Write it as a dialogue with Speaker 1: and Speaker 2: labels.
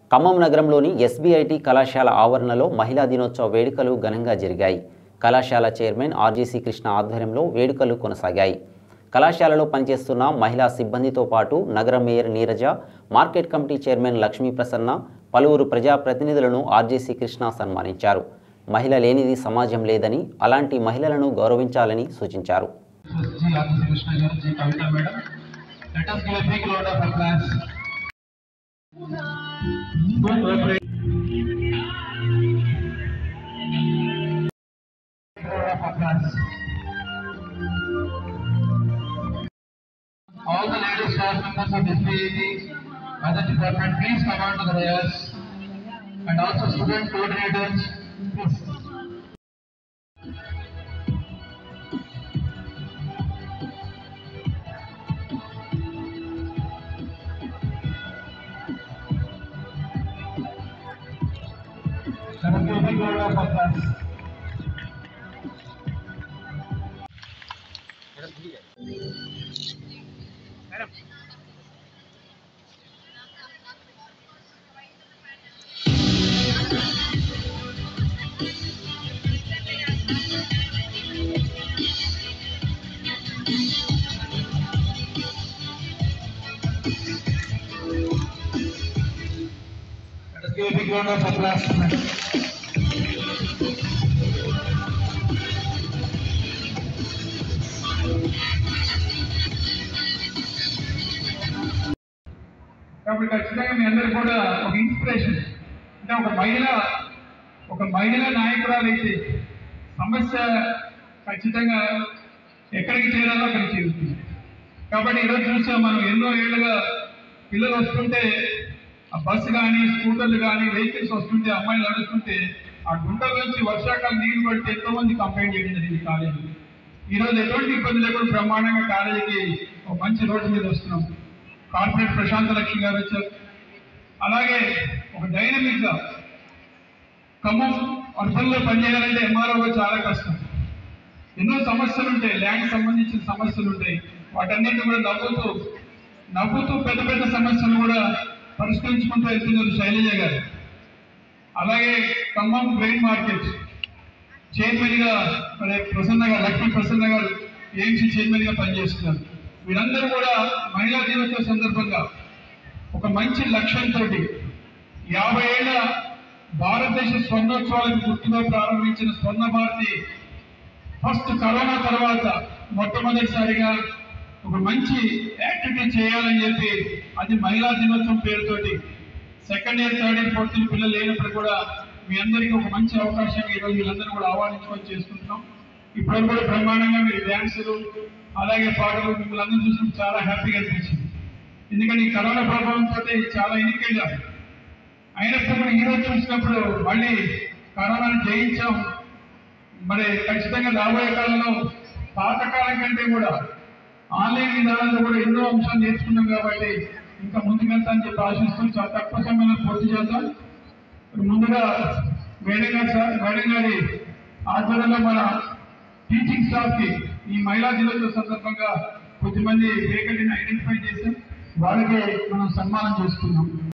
Speaker 1: ఖమ్మం నగరంలోని ఎస్బీఐటి కళాశాల ఆవరణలో మహిళా దినోత్సవ వేడుకలు ఘనంగా జరిగాయి కళాశాల చైర్మన్ ఆర్జీసీ కృష్ణ ఆధ్వర్యంలో వేడుకలు కొనసాగాయి కళాశాలలో పనిచేస్తున్న మహిళా సిబ్బందితో పాటు నగర mayor Neeraja market committee chairman Lakshmi Prasanna పలువురు ప్రజాప్రతినిధులను ఆర్జీసీ కృష్ణ సన్మానించారు మహిళ లేనిది సమాజం లేదని అలాంటి మహిళలను గౌరవించాలని సూచించారు
Speaker 2: G. Radha Krishna garu, G. Kavita madam. Let us give a big round of applause. Good cooperation. Round of applause. All the ladies staff members of SBAT, other department, please come on to the dais. And also student coordinators, please. Let us give a big round of applause. Let us give a big round of applause. కాబట్టి ఖచ్చితంగా మీ అందరూ కూడా ఒక inspiration అంటే ఒక మహిళ ఒక మహిళ నాయకురాలు అయితే సమస్య ఖచ్చితంగా ఎక్కడికి చేరాలో అక్కడికి చేరుతుంది కాబట్టి ఈరోజు చూసాం మనం ఎన్నో ఏళ్ళుగా పిల్లలు వస్తుంటే ఆ బస్సు కానీ స్కూటర్లు కానీ వెహికల్స్ వస్తుంటే అమ్మాయిలు నడుస్తుంటే ఆ గుంటల నుంచి వర్షాకాలం నీళ్లు పడితే ఎంతో మంది కంప్లైంట్ చేయడం జరిగింది కాలేజీ ఈరోజు ఎటువంటి ఇబ్బంది లేకుండా బ్రహ్మాండంగా కాలేజీకి ఒక మంచి రోడ్డు మీద వస్తున్నాం కార్పొరేట్ ప్రశాంత లక్ష్మి గారు వచ్చారు అలాగే ఒక డైనమిక్ గా ఖమ్మం అర్బన్లో పనిచేయాలంటే ఎంఆర్ఓ చాలా కష్టం ఎన్నో సమస్యలు ఉంటాయి ల్యాండ్ సంబంధించిన సమస్యలు ఉంటాయి వాటన్నిటిని కూడా నవ్వుతూ నవ్వుతూ పెద్ద పెద్ద సమస్యలు కూడా పరిష్కరించుకుంటూ వెళ్తున్నారు శైలజ గారు అలాగే ఖమ్మం గ్రెయిన్ మార్కెట్ చైర్మన్ గా మరి ప్రసన్న గారు లక్ష్మీ ప్రసన్న గారు ఏఎంసీ చైర్మన్ గా పనిచేస్తున్నారు వీరందరూ కూడా మహిళా దినోత్సవ సందర్భంగా ఒక మంచి లక్ష్యంతో యాభై ఏళ్ల భారతదేశ స్వర్ణోత్సవాలకు గుర్తుగా ప్రారంభించిన స్వర్ణ భారతి ఫస్ట్ కరోనా తర్వాత మొట్టమొదటిసారిగా ఒక మంచి యాక్టివిటీ చేయాలని చెప్పి అది మహిళా దినోత్సవం పేరుతోటి second year third year fourth year పిల్లలు లేనప్పుడు కూడా మీ అందరికీ ఒక మంచి అవకాశం ఈరోజు వీళ్ళందరూ కూడా ఆహ్వానించుకొని చేసుకుంటున్నాం ఇప్పుడు కూడా బ్రహ్మాండంగా మీరు డ్యాన్సులు అలాగే పాటలు మిమ్మల్ని అందరూ చూసి చాలా హ్యాపీగా అనిపించింది ఎందుకంటే ఈ కరోనా ప్రభావంతో చాలా ఎన్నికయ్యారు అయినప్పుడు కూడా ఈరోజు చూసినప్పుడు మళ్ళీ కరోనాను జయించాం మరి ఖచ్చితంగా రాబోయే కాలంలో పాతకాలం కంటే కూడా ఆన్లైన్ విధానంలో కూడా ఎన్నో అంశాలు నేర్చుకున్నాం కాబట్టి ఇంకా ముందుకెళ్తా అని చెప్పి ఆశిస్తూ చాలా తక్కువ సమయంలో పూర్తి చేద్దాం ఇప్పుడు ముందుగా మేడం గారు సార్ మేడం గారి ఆధ్వర్యంలో మన టీచింగ్ స్టాఫ్ కి ఈ మహిళా దినోత్సవ సందర్భంగా కొద్దిమంది వేకల్ని ఐడెంటిఫై చేసాం వాళ్ళకి మనం సన్మానం చేసుకున్నాం